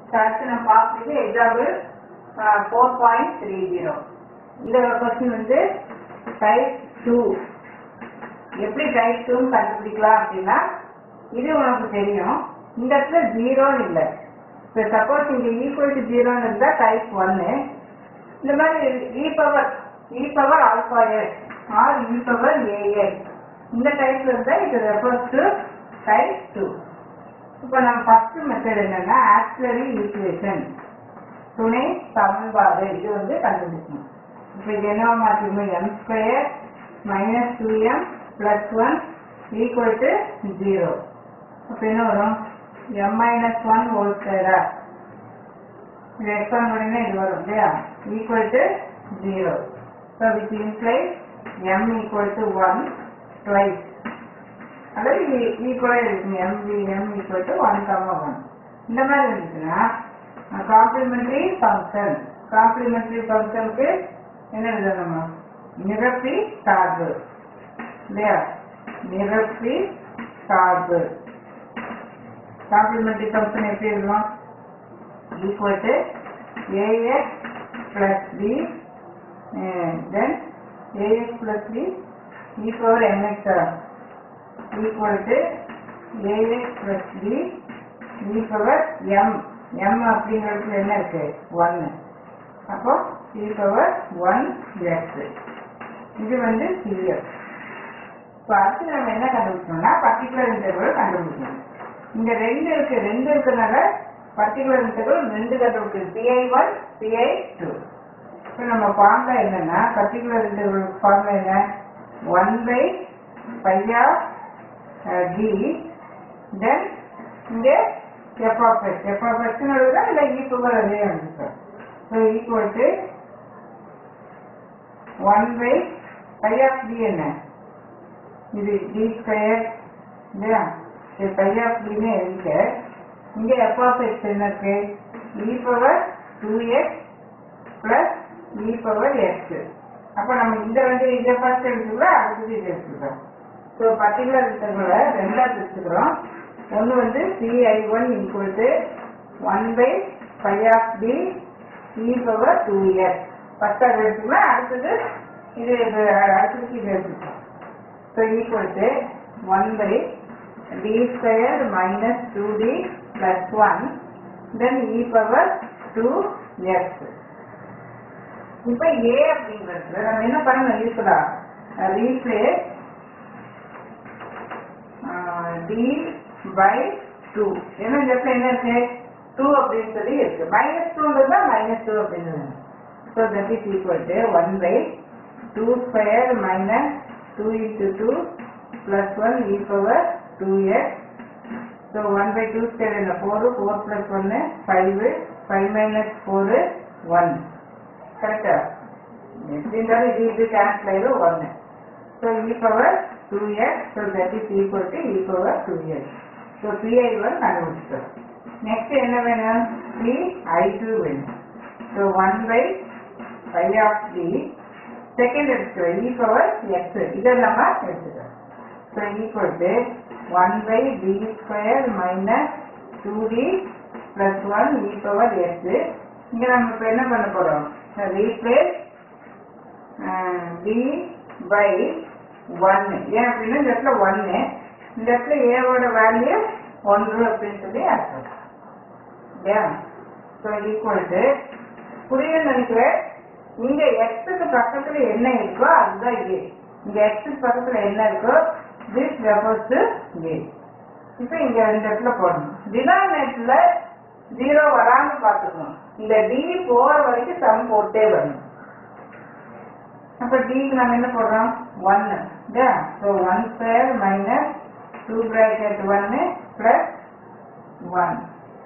அடுத்து நம்ம பார்க்குறது example four point three zero இந்த கொஸ்டின் வந்து டைப் டூ எப்படி டைப் டூன்னு கண்டுபிடிக்கலாம் அப்படின்னா இது உனக்கு தெரியும் இந்த இடத்துல ஜீரோன்னு இல்லை இப்போ சப்போஸ் இங்கே ஈக்குவல் டு ஜீரோன்னு இருந்தால் டைப் ஒன்னு இந்த மாதிரி e power e power alpha S R e power AS இந்த டைப்ல இருந்தால் இது ரெஃபர்ஸ் டு டைப் டூ இப்போ நம்ம ஃபர்ஸ்ட் மெத்தட் என்னன்னா ஆக்சிலரி ஈக்குவேஷன் துணை சமன்பாடு இது வந்து கண்டுபிடிக்கணும் இப்போ இது என்ன மாற்றிக்கணும் m square minus two m plus one equal to zero அப்போ என்ன வரும் எம் மைனஸ் ஒன் ஹோல் ஸ்கொயரா இது எக்ஸ்பாண்ட் பண்ணினா இது வரும் இல்லையா equal to zero so which implies m equal to one twice அதாவது இது ஈக்குவலாக இருக்கும் m m equal to one comma one இந்த மாதிரி இருந்துச்சுன்னா காம்ப்ளிமெண்ட்ரி ஃபங்க்ஷன் காம்ப்ளிமெண்ட்ரி ஃபங்க்ஷனுக்கு என்ன எழுதணுமா நிரப்பி சார்பு இல்லையா நிரப்பி சார்பு காம்ப்ளிமெண்ட்ரி ஃபங்க்ஷன் எப்படி எழுதணும் equal to ax plus b then ax plus b e power mx equal to ax plus b e power m m அப்படிங்கிறதுல என்ன இருக்கு 1 அப்போ e power 1 x இது வந்து cf இப்போ அடுத்து நம்ம என்ன கண்டுபிடிச்சோம்னா பர்டிகுலர் இன்டர்வல் கண்டுபிடிக்கணும் இங்க ரெண்டு இருக்கு ரெண்டு இருக்கிறதுனால பர்டிகுலர் இன்டர்வல் ரெண்டு கண்டுபிடிக்கணும் பிஐ ஒன் பிஐ டூ இப்போ நம்ம ஃபார்முலா என்னன்னா பர்டிகுலர் இன்டர்வல் ஃபார்முலா என்ன ஒன் பை பையா டி தென் இங்கே f of x f of எக்ஸ்னு எழுதுறா இல்லை ஈக்குவல் அதே எழுதுறோம் so equal to one by phi of D என்ன இது டி ஸ்கொயர் இல்லையா இது பை ஆஃப் டின்னு எழுதிக்க இங்கே எஃப் ஆஃப் எக்ஸ் என்ன இருக்கு e power two x plus e power x அப்போ நம்ம இந்த ரெண்டு இதை ஃபர்ஸ்ட் எடுத்துக்கிறோம் அடுத்தது இதை எடுத்துக்கிறோம் ஸோ பர்டிகுலர் இன்டர்வலை ரெண்டாக பிரிச்சுக்கிறோம் ஒன்று வந்து CI one equal to one by phi of D e power two year first அதை எடுத்துக்கலாம் அடுத்தது இது இது அடுத்ததுக்கு இது எடுத்துக்கலாம் so equal to one by D square minus two D plus one then e power two x இப்போ a அப்படிங்கிறது நம்ம என்ன பண்ணணும் யூஸ்ஃபுல்லா ரீப்ளேஸ் டி பை டூ ஏன்னா இந்த இடத்துல என்ன இருக்கு டூ அப்படின்னு சொல்லி இருக்கு மைனஸ் டூன்றது தான் மைனஸ் டூ அப்படின்னு so that is equal to one by two square minus two into two plus one e power two x so one by two square என்ன ஃபோரு ஃபோர் பிளஸ் ஒன்று five five minus four one கரெக்டா எப்படி இருந்தாலும் இது இது cancel ஆயிடும் ஒன்று so e power two x so that is equal to e power two x so PI one கண்டுபிடிச்சிட்டோம் நெக்ஸ்ட் என்ன வேணும் பி ஐ டூ வேணும் so one by phi of D second எடுத்துக்கிறோம் இ பவர் எக்ஸ் இதை நம்ம எடுத்துக்கிறோம் so equal to one by D square minus two D plus one e power x இங்கே நம்ம இப்போ என்ன பண்ண போகிறோம் ரீப்ளேஸ் டி பை ஒன்று ஏன் அப்படின்னா இந்த இடத்துல ஒன்று இந்த இடத்துல ஏவோட வேல்யூ ஒன்று அப்படின்னு சொல்லி அர்த்தம் இல்லையா ஸோ ஈக்குவல் டு புரியுதுன்னு நினைக்கிறேன் இங்க எக்ஸுக்கு பக்கத்துல என்ன இருக்கோ அதுதான் ஏ இங்க எக்ஸுக்கு பக்கத்துல என்ன இருக்கோ திஸ் ரெஃபர்ஸ் டு ஏ இப்போ இங்க இந்த இடத்துல போடணும் டினாமினேட்டர்ல ஜீரோ வராம பார்த்துக்கணும் இந்த டி போற வரைக்கும் சம் போட்டே வரணும் அப்ப டிக்கு நம்ம என்ன போடுறோம் ஒன்னு இல்லையா so one square minus two bracket ஒன்னு plus one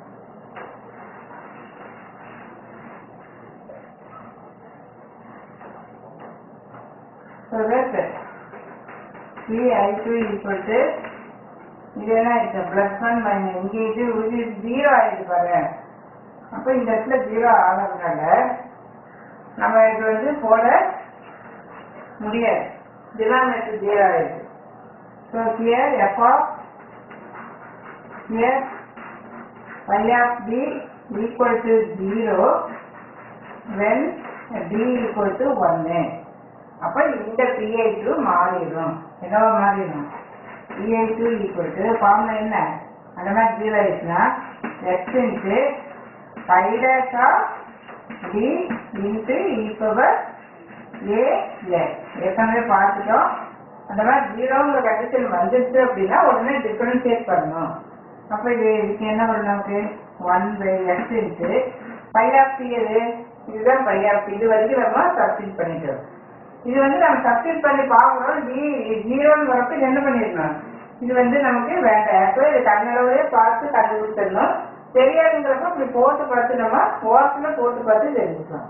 so that P I two equal to இது என்ன ஆயிடுச்சு பிளஸ் ஒன் மைனஸ் இங்கே இது இது ஜீரோ ஆயிடுச்சு பாரு அப்போ இந்த இடத்துல ஜீரோ ஆகிறதுனால நம்ம இது வந்து போட முடியாது டினாமினேட்டர் ஜீரோ ஆயிடுச்சு so here f of here y of b equal to 0 when d equal to 1 அப்ப இந்த PI2 மாறிடும் என்னவா மாறிடும் PI2 equal to ஃபார்முலா என்ன அந்த மாதிரி ஜீரோ ஆயிடுச்சுன்னா x into pi dash of d into e power a x ஏற்கனவே பார்த்துட்டோம் அந்த மாதிரி ஜீரோங்கிற கண்டிஷன் வந்துருச்சு அப்படின்னா உடனே டிஃபரன்ஷியேட் பண்ணணும் அப்ப இது இதுக்கு என்ன வரும் நமக்கு one by x into phi of D எது இதுதான் பை ஆஃப் இது வரைக்கும் நம்ம சப்ஸ்டிட் பண்ணிட்டோம் இது வந்து நம்ம சப்ஸ்டிட் பண்ணி பார்க்குறோம் டி ஜீரோன்னு வரப்ப இது என்ன பண்ணிடணும் இது வந்து நமக்கு வேண்டாம் அப்போ இது கண்ணளவே பார்த்து கண்டுபிடிச்சிடணும் தெரியாதுங்கிறப்ப இப்படி போட்டு பார்த்து நம்ம ஓரத்தில் போட்டு பார்த்து தெரிஞ்சுக்கலாம்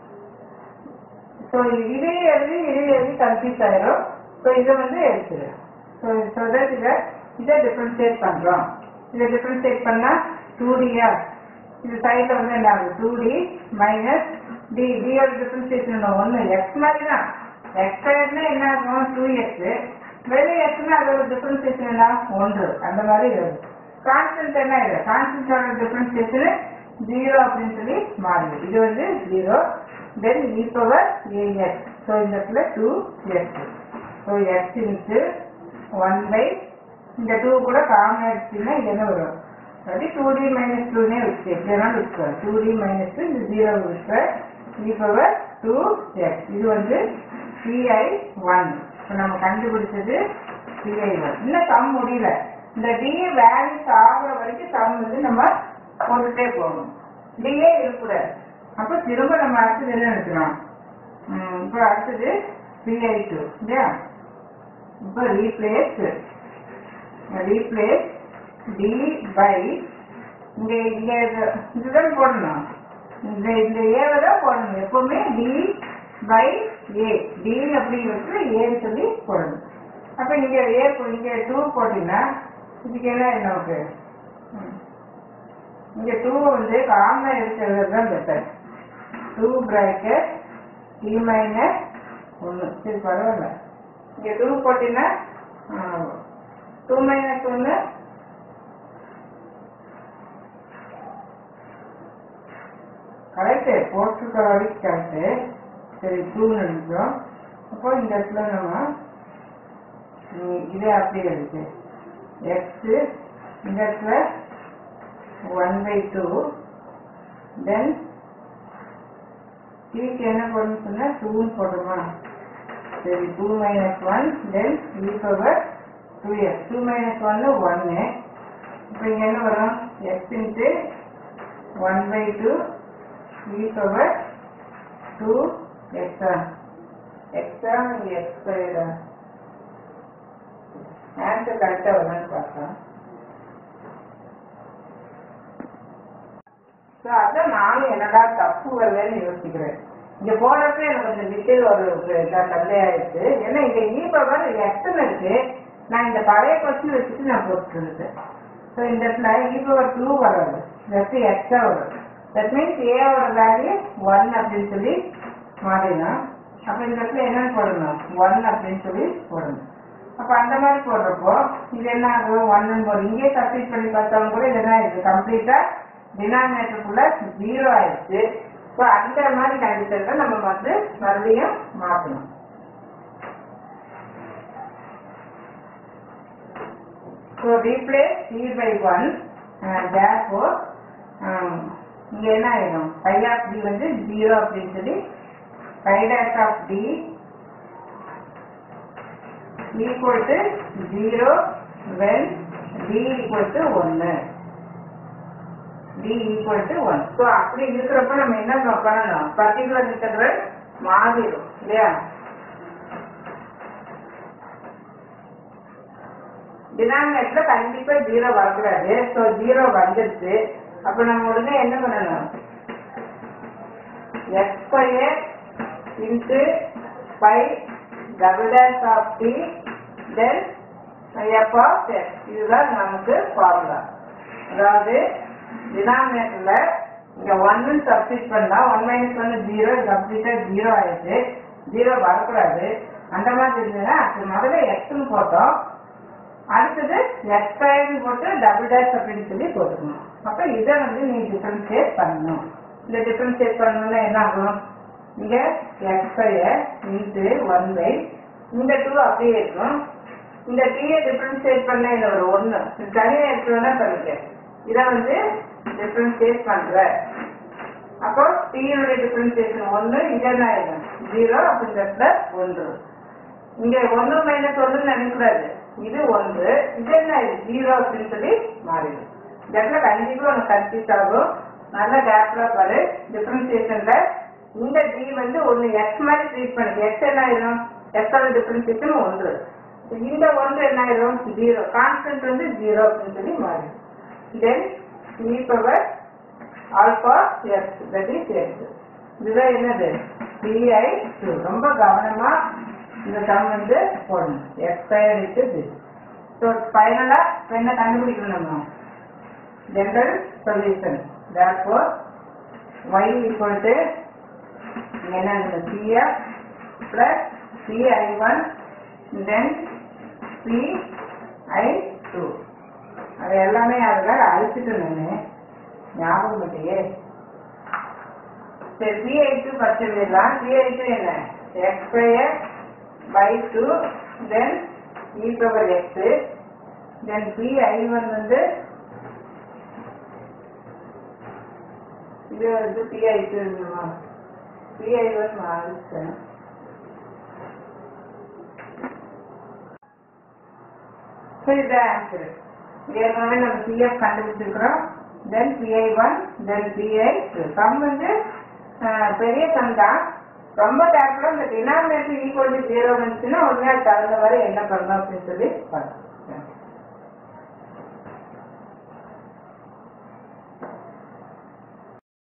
ஸோ இதே எழுதி இதே எழுதி கன்ஃபியூஸ் ஆயிரும் ஸோ இதை வந்து எடுத்துரு ஸோ ஸோ தட் இதை இதை டிஃப்ரென்ஷியேட் பண்ணுறோம் இதை டிஃப்ரென்ஷியேட் பண்ணால் டூ டியா இது சைடில் வந்து என்ன ஆகுது டூ டி மைனஸ் டி டியோட டிஃப்ரென்ஷியேஷன் ஒன்று எக்ஸ் மாதிரி தான் எக்ஸ் ஸ்கொயர்னா என்ன ஆகும் டூ எக்ஸ் வெளியே எக்ஸ்னா அதோட டிஃப்ரென்ஷியேஷன் என்ன ஒன்று அந்த மாதிரி வருது கான்ஸ்டன்ட் என்ன இது கான்ஸ்டன்டோட டிஃப்ரென்ஷியேஷன் ஜீரோ அப்படின்னு சொல்லி மாறுது இது வந்து zero then e power ax so இந்த இடத்துல two x so x into one by இந்த டூ கூட காமன் எடுத்தீங்கன்னா இது என்ன வரும் அதாவது டூ டி மைனஸ் டூனே வச்சு எப்படி வேணாலும் வச்சுக்கலாம் டூ டி மைனஸ் டூ இந்த ஜீரோ வச்சுக்க இ பவர் டூ எக்ஸ் இது வந்து பிஐ ஒன் இப்போ நம்ம கண்டுபிடிச்சது பிஐ ஒன் இன்னும் சம் முடியல இந்த டி வேல்யூஸ் ஆகுற வரைக்கும் சம் வந்து நம்ம போட்டுட்டே போகணும் டிஏ இருக்கக்கூடாது அப்போ திரும்ப நம்ம அடுத்தது என்ன எடுக்கிறோம் இப்போ அடுத்தது பிஐ டூ இல்லையா இப்போ ரீப்ளேஸ் ரீப்ளேஸ் டி பை இங்க இங்க இது- இதுதான் போடணும் இந்த இந்த ஏவை தான் போடணும் எப்பவுமே டி பை ஏ டி அப்படிங்கிறது ஏன்னு சொல்லி போடணும் அப்ப இங்க ஏ போ- இங்க டூ போட்டீங்கன்னா இதுக்கு என்ன நமக்கு ம். இங்க டூ வந்து காமனா இருக்கிறது தான் better two bracket D minus ஒன்று சரி பரவாயில்ல இங்க டூ போட்டீங்கன்னா டூ மைனஸ் ஒன்று கரெக்டு போட்டிருக்க வரைக்கும் கரெக்டு சரி டூன்னு எழுதுறோம் அப்போ இந்த இடத்துல நம்ம ம், இதே அப்படியே இருக்கு எக்ஸ் இந்த இடத்துல ஒன் பை டூ தென் டீக்கு என்ன போடணும்னு சொன்னா டூன்னு போடுமா சரி two minus one then e power two x two minus ஒன்னு ஒன்னு இப்போ இங்கே என்ன வரும் x into one by two e power two எக்ஸா எக்ஸா இங்கே எக்ஸ் ஸ்கொயரா ஆன்சர் கரெக்டாக வரும்னு பார்க்கலாம் ஸோ அதான் நானும் என்னடா தப்பு வரலன்னு யோசிக்கிறேன் இங்க போறப்ப எனக்கு கொஞ்சம் டீட்டெயில் ஒரு தந்தையாயிடுச்சு ஏன்னா இங்க இ பவர் எக்ஸ்ன்னு இருக்கு நான் இந்த பழைய கொஸ்டின் வச்சுட்டு நான் போட்டுருந்தேன் ஸோ இந்த இடத்துல இ பவர் டூ வராது இந்த இடத்துல எக்ஸா வரும் தட் மீன்ஸ் ஏவோட வேல்யூ ஒன் அப்படின்னு சொல்லி மாறிடும் அப்ப இந்த இடத்துல என்னன்னு போடணும் ஒன் அப்படின்னு சொல்லி போடணும் அப்ப அந்த மாதிரி போடுறப்போ இது என்ன ஆகும் ஒன்னு போடும் இங்கே சப்ஸ்டிட் பண்ணி பார்த்தாலும் கூட இது என்ன ஆயிடுச்சு கம்ப்ளீட்டா டினாமினேட்டருக்குள்ள ஜீரோ ஆயிடுச்சு ஸோ அந்த மாதிரி கண்டிஷன்ல நம்ம வந்து மறுபடியும் மாற்றணும் so replace D by one therefore இங்கே என்ன ஆயிடும் பை ஆஃப் டி வந்து ஜீரோ அப்படின்னு சொல்லி phi dash of D equal to 0 when d equal to 1 d equal to 1 so அப்படி இருக்கிறப்ப நம்ம என்ன பண்ணணும் பர்டிகுலர் இன்டெக்ரல் மாறிடும் இல்லையா டினாமினேட்ல கண்டிப்பா ஜீரோ வரக்கூடாது ஸோ ஜீரோ வந்துருச்சு அப்ப நம்ம உடனே என்ன பண்ணணும் x square into phi double dash of D then f of x இதுதான் நமக்கு ஃபார்முலா அதாவது டினாமினேட்டர்ல இங்க ஒன்னு சப்ஸ்டிட் பண்ணா ஒன் மைனஸ் ஒன் ஜீரோ கம்ப்ளீட்டா ஜீரோ ஆயிடுச்சு ஜீரோ வரக்கூடாது அந்த மாதிரி இருந்ததுன்னா அது முதல்ல எக்ஸ்னு போட்டோம் அடுத்தது எக்ஸ் ஸ்கொயர்னு போட்டு டபுள் டேஷ் அப்படின்னு சொல்லி போட்டுக்கணும் அப்ப இதை வந்து நீ டிஃபரன்ஷியேட் பண்ணணும் இந்த டிஃபரன்ஷியேட் பண்ணணும்னா என்ன ஆகும் இங்க x square into one by இந்த டூ அப்படியே இருக்கும் இந்த டீயை டிஃபரன்ஷியேட் பண்ண இந்த ஒரு ஒன்று தனியாக இருக்கிறதா பண்ணிக்க இதை வந்து டிஃபரன்ஷியேட் பண்ற அப்போ டீயோட டிஃபரன்ஷியேஷன் ஒன்று இங்க என்ன ஆயிடும் ஜீரோ அப்போ இந்த இடத்துல ஒன்று இங்க ஒன்று மைனஸ் ஒன்று நினைக்கூடாது இது ஒன்று இது என்ன ஆயிடும் ஜீரோ அப்படின்னு சொல்லி மாறிடும் இந்த இடத்துல கண்டிப்பா உனக்கு கன்ஃபியூஸ் ஆகும் நல்ல கேப்ல பாரு டிஃபரன்ஷியேஷன்ல இந்த டி வந்து ஒன்று எக்ஸ் மாதிரி ட்ரீட் பண்ணுது எக்ஸ் என்ன ஆயிடும் எக்ஸோட டிஃபரன்ஷியேஷன் ஒன்று இந்த ஒன்று என்ன ஆயிடும் ஜீரோ கான்ஸ்டன்ட் வந்து ஜீரோ அப்படின்னு சொல்லி மாறிடும் then e power alpha x that is x இதுதான் என்னது பிஐ டூ ரொம்ப கவனமா இந்த சம் வந்து போடணும் x square into this so ஃபைனலாக என்ன கண்டுபிடிக்கணும் நம்ம general solution therefore y equal to என்ன cf plus ci1 then ci2 அது எல்லாமே அதில் அழிச்சிட்டு நான் ஞாபகம் இல்லையே சரி சிஐ டூ ஃபர்ஸ்ட் எழுதிடலாம் சிஐ டூ என்ன x square by two then e power x then P I one வந்து இது வந்து பிஐ டூ பிஐ ஒன் மாறிச்சேன் ஸோ இதான் ஆன்சர் ஏற்கனவே நம்ம பிஎஃப் கண்டுபிடிச்சிருக்கிறோம் then PI one then PI two sum வந்து அஹ், பெரிய சம் தான் ரொம்ப கேர்ஃபுல்லாக இந்த டினாமினேட்டர் ஈக்குவல் டு ஜீரோ வந்துச்சுன்னா உடனே அது தகுந்த மாதிரி என்ன பண்ணணும் அப்படின்னு சொல்லி பார்க்கணும்